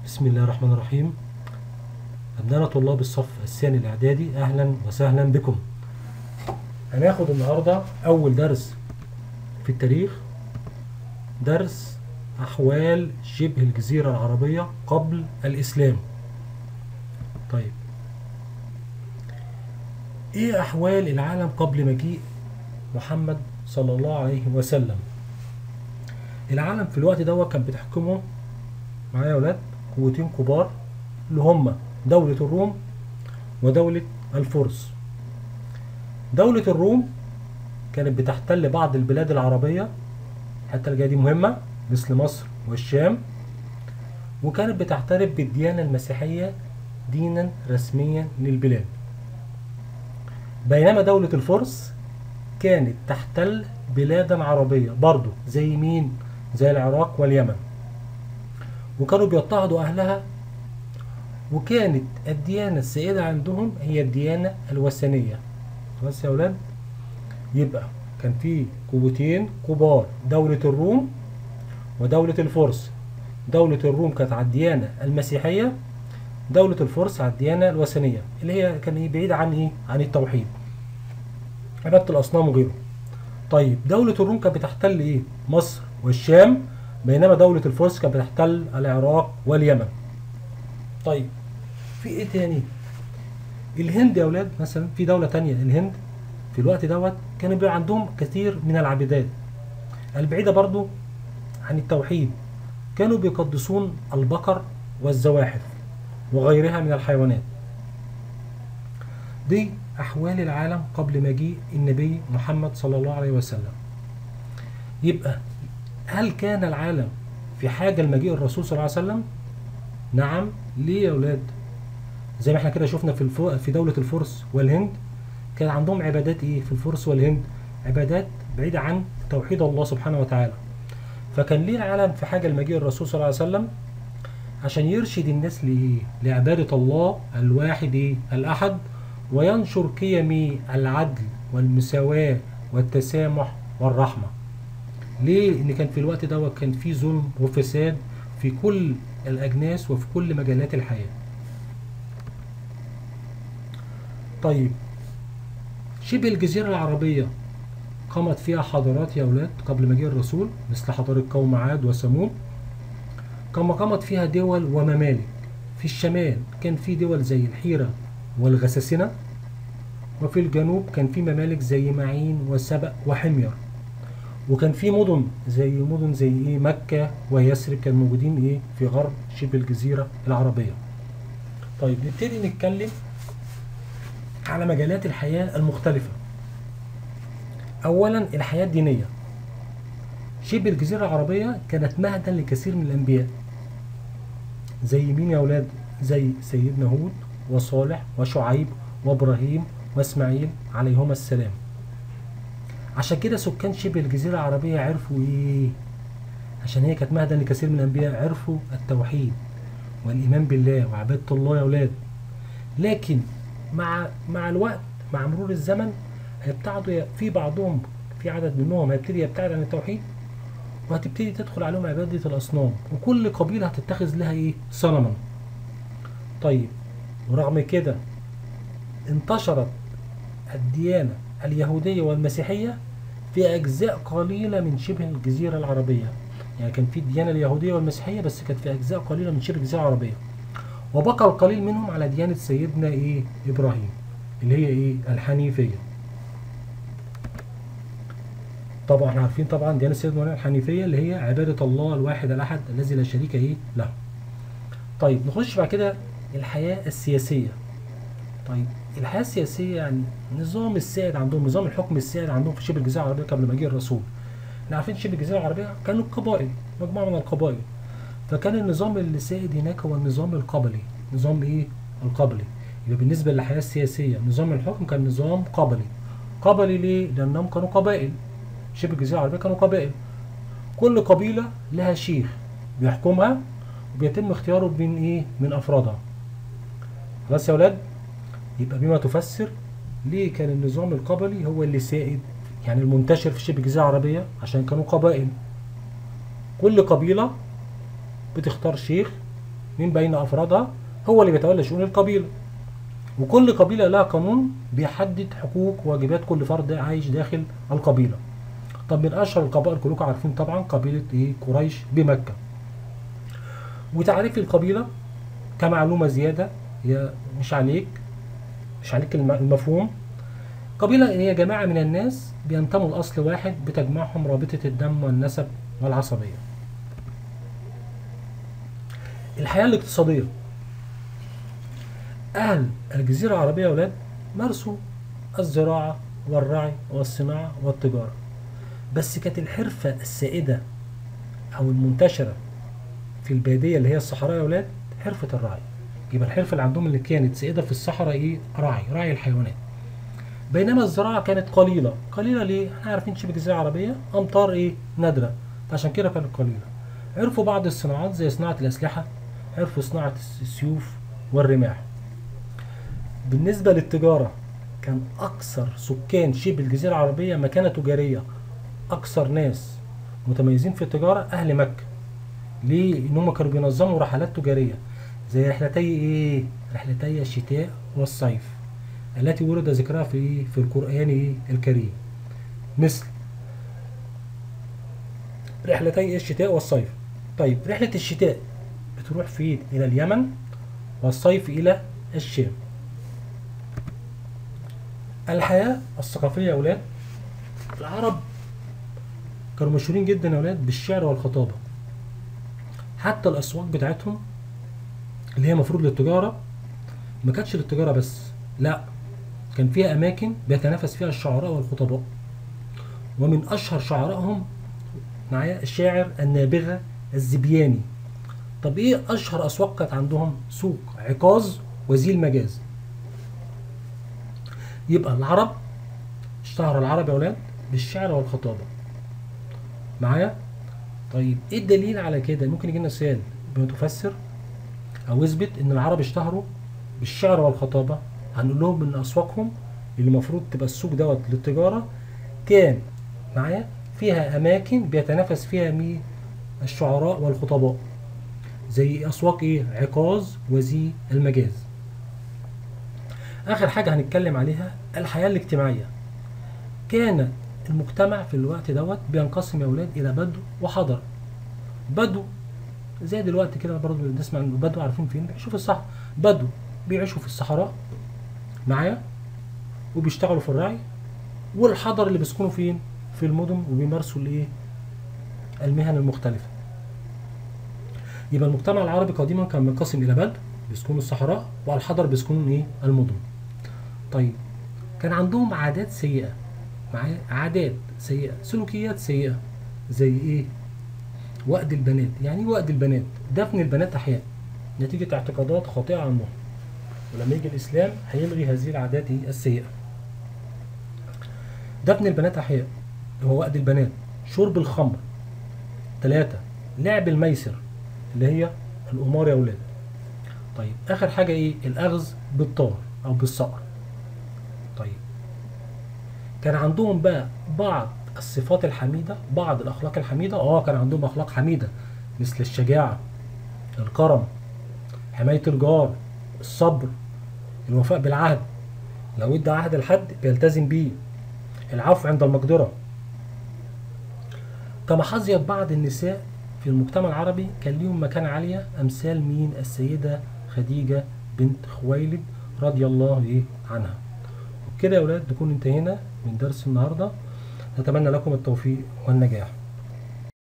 بسم الله الرحمن الرحيم أبناء طلاب الصف الثاني الإعدادي أهلا وسهلا بكم هناخد النهاردة أول درس في التاريخ درس أحوال شبه الجزيرة العربية قبل الإسلام طيب إيه أحوال العالم قبل مجيء محمد صلى الله عليه وسلم العالم في الوقت دوت كان بتحكمه معايا يا ولاد قوتين كبار اللي هم دولة الروم ودولة الفرس دولة الروم كانت بتحتل بعض البلاد العربية الحتة الجاية دي مهمة مثل مصر والشام وكانت بتعترف بالديانة المسيحية دينا رسميا للبلاد بينما دولة الفرس كانت تحتل بلادا عربية برضو زي مين زي العراق واليمن وكانوا بيضطهدوا أهلها وكانت الديانة السائدة عندهم هي الديانة الوثنية بس يا أولاد يبقى كان في قوتين كبار دولة الروم ودولة الفرس دولة الروم كانت على الديانة المسيحية دولة الفرس على الديانة الوثنية اللي هي كان إيه بعيدة عن إيه؟ عن التوحيد عبادة الأصنام وغيره طيب دولة الروم كانت بتحتل إيه؟ مصر والشام بينما دولة الفرس كانت بتحتل العراق واليمن طيب في ايه تاني الهند يا اولاد مثلا في دولة تانية الهند في الوقت دوت كان بيبقى عندهم كثير من العبادات البعيدة برضو عن التوحيد كانوا بيقدسون البقر والزواحف وغيرها من الحيوانات دي أحوال العالم قبل مجيء النبي محمد صلى الله عليه وسلم يبقى هل كان العالم في حاجة لمجيء الرسول صلى الله عليه وسلم؟ نعم ليه يا أولاد؟ زي ما احنا كده شفنا في الفو... في دولة الفرس والهند كان عندهم عبادات ايه في الفرس والهند؟ عبادات بعيدة عن توحيد الله سبحانه وتعالى. فكان ليه العالم في حاجة لمجيء الرسول صلى الله عليه وسلم؟ عشان يرشد الناس لإيه؟ لعبادة الله الواحد إيه؟ الأحد وينشر قيم العدل والمساواة والتسامح والرحمة. ليه؟ إن كان في الوقت دوت كان في ظلم وفساد في كل الأجناس وفي كل مجالات الحياة. طيب شبه الجزيرة العربية قامت فيها حضارات يا أولاد قبل مجيء الرسول مثل حضارة قوم عاد وثمود كما قامت فيها دول وممالك في الشمال كان في دول زي الحيرة والغساسنة وفي الجنوب كان في ممالك زي معين وسبأ وحمير وكان في مدن زي مدن زي ايه مكة ويثرب كانوا موجودين ايه في غرب شبه الجزيرة العربية طيب نبتدي نتكلم على مجالات الحياة المختلفة أولا الحياة الدينية شبه الجزيرة العربية كانت مهدا لكثير من الأنبياء زي مين يا أولاد زي سيدنا هود وصالح وشعيب وإبراهيم وإسماعيل عليهما السلام عشان كده سكان شبه الجزيرة العربية عرفوا ايه عشان هي كانت مهدا لكثير من الانبياء عرفوا التوحيد والايمان بالله وعبادة الله يا اولاد لكن مع مع الوقت مع مرور الزمن هيبتعدوا في بعضهم في عدد منهم هيبتدي يبتعد عن التوحيد وهتبتدي تدخل عليهم عبادة الأصنام وكل قبيلة هتتخذ لها إيه؟ صنما. طيب ورغم كده انتشرت الديانة اليهودية والمسيحية في أجزاء قليلة من شبه الجزيرة العربية يعني كان في الديانة اليهودية والمسيحية بس كانت في أجزاء قليلة من شبه الجزيرة العربية وبقى القليل منهم على ديانة سيدنا إيه إبراهيم اللي هي إيه الحنيفية طبعا احنا عارفين طبعا ديانة سيدنا إبراهيم الحنيفية اللي هي عبادة الله الواحد الأحد الذي لا شريك إيه له طيب نخش بعد كده الحياة السياسية طيب الحياه السياسيه يعني النظام السائد عندهم نظام الحكم السائد عندهم في شبه الجزيره العربيه قبل مجيء الرسول احنا عارفين شبه الجزيره العربيه كانوا القبائل مجموعه من القبائل فكان النظام اللي سائد هناك هو النظام القبلي نظام ايه القبلي يبقى بالنسبه للحياه السياسيه نظام الحكم كان نظام قبلي قبلي ليه لانهم كانوا قبائل شبه الجزيره العربيه كانوا قبائل كل قبيله لها شيخ بيحكمها وبيتم اختياره من ايه من افرادها خلاص يا اولاد يبقى بما تفسر ليه كان النظام القبلي هو اللي سائد يعني المنتشر في شبه الجزيرة العربية عشان كانوا قبائل كل قبيلة بتختار شيخ من بين افرادها هو اللي بيتولى شؤون القبيله وكل قبيله لها قانون بيحدد حقوق وواجبات كل فرد عايش داخل القبيله طب من اشهر القبائل كلكم عارفين طبعا قبيله ايه قريش بمكه وتعريف القبيله كمعلومه زياده هي مش عليك مش عليك الم- المفهوم قبيله هي جماعه من الناس بينتموا لاصل واحد بتجمعهم رابطه الدم والنسب والعصبيه الحياه الاقتصاديه أهل الجزيرة العربية يا ولاد مارسوا الزراعة والرعي والصناعة والتجارة بس كانت الحرفة السائدة أو المنتشرة في البادية اللي هي الصحراء يا ولاد حرفة الرعي يبقى الحرفة اللي عندهم اللي كانت سائدة في الصحراء إيه رعي رعي الحيوانات بينما الزراعة كانت قليلة قليلة ليه؟ احنا عارفين شبه الجزيرة العربية أمطار إيه نادرة عشان كده كانت قليلة عرفوا بعض الصناعات زي صناعة الأسلحة عرفوا صناعة السيوف والرماح بالنسبة للتجارة كان أكثر سكان شبه الجزيرة العربية مكانة تجارية أكثر ناس متميزين في التجارة أهل مكة ليه؟ إن هم كانوا بينظموا رحلات تجارية زي رحلتي إيه؟ رحلتي الشتاء والصيف التي ورد ذكرها في إيه؟ في القرآن إيه؟ الكريم مثل رحلتي الشتاء والصيف طيب رحلة الشتاء بتروح فين؟ إلى اليمن والصيف إلى الشام الحياة الثقافية يا ولاد العرب كانوا مشهورين جدا يا ولاد بالشعر والخطابة حتى الأسواق بتاعتهم اللي هي مفروض للتجارة ما كانتش للتجارة بس لا كان فيها أماكن بيتنافس فيها الشعراء والخطباء ومن أشهر شعرائهم معايا الشاعر النابغة الزبياني طب إيه أشهر أسواق كانت عندهم سوق عكاظ وزي المجاز يبقى العرب اشتهر العرب يا ولاد بالشعر والخطابة معايا طيب ايه الدليل على كده ممكن يجي لنا سؤال بتفسر او اثبت ان العرب اشتهروا بالشعر والخطابة هنقول لهم ان اسواقهم اللي المفروض تبقى السوق دوت للتجارة كان معايا فيها اماكن بيتنافس فيها مين الشعراء والخطباء زي اسواق ايه عكاظ وزي المجاز اخر حاجه هنتكلم عليها الحياه الاجتماعيه كان المجتمع في الوقت دوت بينقسم يا اولاد الى بدو وحضر بدو زي دلوقتي كده برضه بنسمع ان البدو عارفين فين بيعيشوا في الصحراء بدو بيعيشوا في الصحراء معايا وبيشتغلوا في الرعي والحضر اللي بيسكنوا فين في المدن وبيمارسوا الايه المهن المختلفه يبقى المجتمع العربي قديما كان منقسم الى بدو بيسكنوا الصحراء والحضر بيسكنوا ايه المدن طيب كان عندهم عادات سيئه معايا عادات سيئه سلوكيات سيئه زي ايه وأد البنات يعني ايه وأد البنات دفن البنات احياء نتيجه اعتقادات خاطئه عنهم ولما يجي الاسلام هيلغي هذه العادات إيه؟ السيئه دفن البنات احياء اللي هو وأد البنات شرب الخمر ثلاثة لعب الميسر اللي هي القمار يا ولاد طيب اخر حاجه ايه الاخذ بالطار او بالصقر طيب كان عندهم بقى بعض الصفات الحميده بعض الاخلاق الحميده اه كان عندهم اخلاق حميده مثل الشجاعه الكرم حمايه الجار الصبر الوفاء بالعهد لو ادى عهد لحد بيلتزم بيه العفو عند المقدره كما حظيت بعض النساء في المجتمع العربي كان ليهم مكانة عالية أمثال مين السيدة خديجة بنت خويلد رضي الله إيه عنها وبكده يا أولاد نكون انتهينا من درس النهاردة نتمنى لكم التوفيق والنجاح